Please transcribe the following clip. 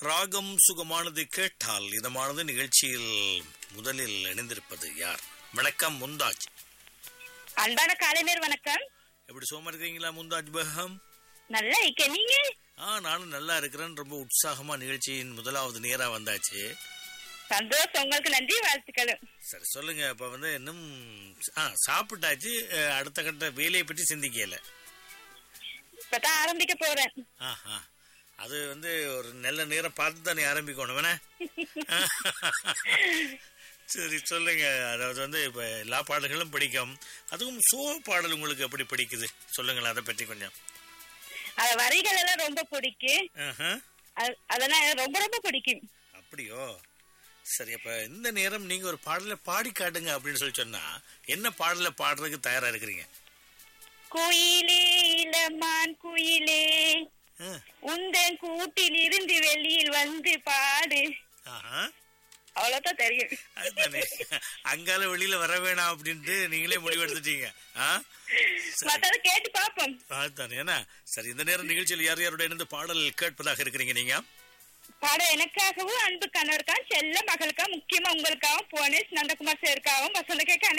ராகம் சுகமானது கேட்டால் இதமானது நிகழ்ச்சியில் முதலில் இணைந்திருப்பது யார் வணக்கம் முந்தாஜ் அன்பான காலைநேர் வணக்கம் எப்படி சுகமா இருக்கீங்களா முந்தாஜ் பேகம் நல்லா இருக்க நீங்க ஆ நானும் நல்லா இருக்கிறேன் ரொம்ப உற்சாகமா நிகழ்ச்சியின் முதலாவது நேரா வந்தாச்சு சந்தோஷம் உங்களுக்கு நன்றி வாழ்த்துக்களும் சரி சொல்லுங்க இப்ப வந்து இன்னும் ஆ சாப்பிட்டாச்சு அஹ், அடுத்த கட்ட வேலையை பற்றி சிந்திக்கல இப்பதான் ஆரம்பிக்க போறேன் ஆஹா அது வந்து ஒரு நல்ல நேரம் பார்த்து தானே ஆரம்பிக்கணும் வேணா சரி சொல்லுங்க அதாவது வந்து இப்ப எல்லா பாடல்களும் பிடிக்கும் அதுவும் சோக பாடல் உங்களுக்கு எப்படி பிடிக்குது சொல்லுங்களேன் அதை பற்றி கொஞ்சம் அத வரிகள் எல்லாம் ரொம்ப பிடிக்கும் ஆஹா. அது- அதெல்லாம் எனக்கு ரொம்ப ரொம்ப பிடிக்கும் அப்படியோ சரி அப்ப இந்த நேரம் நீங்க ஒரு பாடலை பாடி காட்டுங்க அப்படின்னு சொல்லி சொன்னா என்ன பாடலை பாடுறதுக்கு தயாரா இருக்கிறீங்க குயிலே இளமான் குயிலே ஆ. உந்தன் கூட்டில் இருந்து வெளியில் வந்து பாடு ஆஹா. அவ்வளவுதான் தெரியும் அதுதானே அங்கால வெளியில வர வேணாம் அப்படின்ட்டு நீங்களே முடிவெடுத்துட்டீங்க ஆ சரி. மத்தத கேட்டு பாப்போம் அதுதானே என்ன சரி இந்த நேரம் நிகழ்ச்சியில் யார் யாரோட இணைந்து பாடல் கேட்பதாக இருக்கிறீங்க நீங்க பாட எனக்காகவும் அன்பு கணவருக்காகவும் செல்ல மகளுக்காகவும் முக்கியமா உங்களுக்காகவும் புவனேஷ் நந்தகுமார் சாருக்காகவும் வசந்த கேட்க